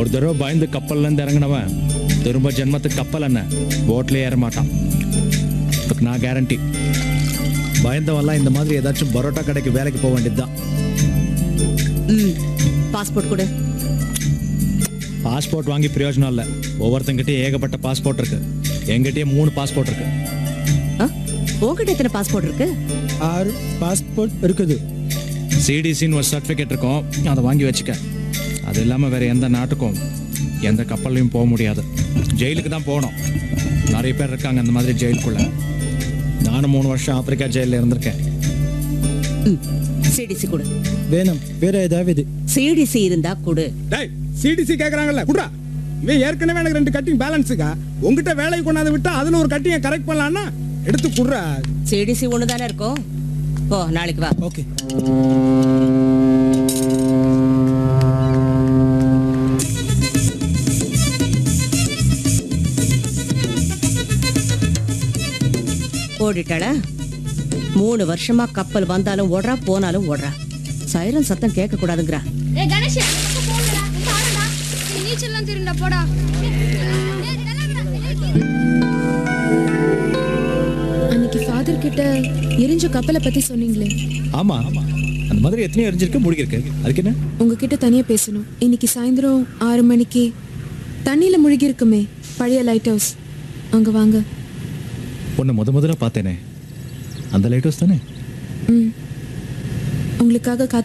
ஒரு தடவை பயந்து கப்பல்ல இருந்து இறங்கினவன் திரும்ப ஜென்மத்துக்கு கப்பல் என்ன போட்லயே ஏற மாட்டான் இதுக்கு நான் கேரண்டி பயந்தவன்லாம் இந்த மாதிரி ஏதாச்சும் பரோட்டா கடைக்கு வேலைக்கு போக வேண்டியதுதான் ம் பாஸ்போர்ட் கொடு பாஸ்போர்ட் வாங்கி பிரயோஜனம் இல்லை ஒவ்வொருத்தங்கிட்டயும் ஏகப்பட்ட பாஸ்போர்ட் இருக்கு எங்கிட்டயே மூணு பாஸ்போர்ட் இருக்கு ஆ? உன்கிட்ட எத்தனை பாஸ்போர்ட் இருக்கு ஆறு பாஸ்போர்ட் இருக்குது சிடிசின்னு ஒரு சர்டிஃபிகேட் இருக்கும் அதை வாங்கி வச்சுக்க அது இல்லாமல் வேற எந்த நாட்டுக்கும் எந்த கப்பல்லையும் போக முடியாது ஜெயிலுக்கு தான் போகணும் நிறைய பேர் இருக்காங்க அந்த மாதிரி ஜெயிலுக்குள்ள நானும் மூணு வருஷம் ஆப்பிரிக்கா ஜெயிலில் இருந்திருக்கேன் ம் சிடிசி கொடு வேணும் வேற ஏதாவது சிடிசி இருந்தா கொடு டேய் சிடிசி கேக்குறாங்கல்ல குடுறா இவன் ஏற்கனவே எனக்கு ரெண்டு கட்டிங் பேலன்ஸுக்கா உங்ககிட்ட வேலைக்கு கொண்டாந்து விட்டா அதுல ஒரு கட்டிங்க கரெக்ட் பண்ணலாம்னா எடுத்து குடுறா சிடிசி ஒன்று தானே இருக்கும் போ நாளைக்கு வா ஓகே ஓடிட்டாள மூணு வருஷமா கப்பல் வந்தாலும் ஓடுறா போனாலும் ஓடுறா சைரன் சத்தம் கேட்க கூடாதுங்கிறா ஏய் கணேஷ் அந்த பக்கம் போங்கடா இங்க ஆடடா நீ நீச்சல்லாம் தெரியும்டா போடா ஏய் விளையாடுடா அன்னைக்கு ஃபாதர் கிட்ட எரிஞ்ச கப்பலை பத்தி சொன்னீங்களே ஆமா அந்த மாதிரி எத்தனையோ எரிஞ்சிருக்கு முழுகிருக்கு அதுக்கு என்ன உங்ககிட்ட தனியா பேசணும் இன்னைக்கு சாயந்தரம் ஆறு மணிக்கு தண்ணியில முழுகி இருக்குமே பழைய லைட் ஹவுஸ் அங்க வாங்க உன்னை முத முதல்ல பார்த்தேனே அந்த லைட் ஹவுஸ் தானே ம் உங்களுக்காக காத்து